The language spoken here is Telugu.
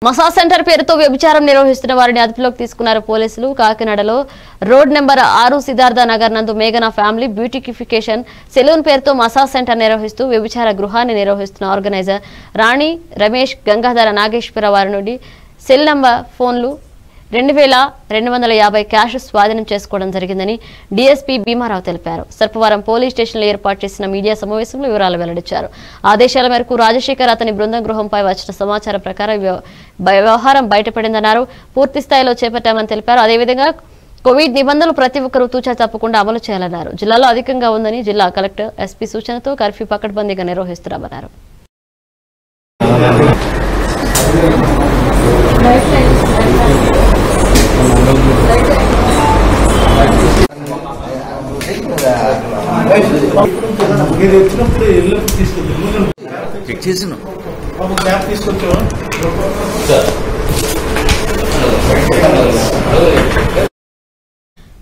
మసాజ్ సెంటర్ పేరుతో వ్యభిచారం నిర్వహిస్తున్న వారిని అదుపులోకి తీసుకున్నారు పోలీసులు కాకినాడలో రోడ్ నెంబర్ ఆరు సిద్ధార్థ నగర్ నందు మేఘనా ఫ్యామిలీ బ్యూటిఫికేషన్ సెలూన్ పేరుతో మసాజ్ సెంటర్ నిర్వహిస్తూ వ్యభిచార గృహాన్ని నిర్వహిస్తున్న ఆర్గనైజర్ రాణి రమేష్ గంగాధర నాగేశ్వర వారి నుండి సెల్ నంబర్ ఫోన్లు రెండు వేల రెండు వందల యాభై క్యాష్ స్వాధీనం చేసుకోవడం జరిగిందని డీఎస్పీ భీమారావు తెలిపారు సర్పవరం పోలీస్ స్టేషన్లో ఏర్పాటు చేసిన మీడియా సమావేశంలో వివరాలు వెల్లడించారు ఆదేశాల మేరకు రాజశేఖర్ అతని బృందం గృహంపై వచ్చిన సమాచారం ప్రకారం వ్యవ- వ్యవహారం బయటపడిందన్నారు పూర్తి స్థాయిలో చేపట్టామని తెలిపారు అదేవిధంగా కోవిడ్ నిబంధనలు ప్రతి ఒక్కరూ తూచా తప్పకుండా అమలు చేయాలన్నారు జిల్లాలో అధికంగా ఉందని జిల్లా కలెక్టర్ ఎస్పీ సూచనతో కర్ఫ్యూ పకడ్బందీగా నిర్వహిస్తున్నామన్నారు మీరు వచ్చినప్పుడు ఇల్లు తీసుకొచ్చాము చెక్ చేసిన క్యాబ్ తీసుకొచ్చాము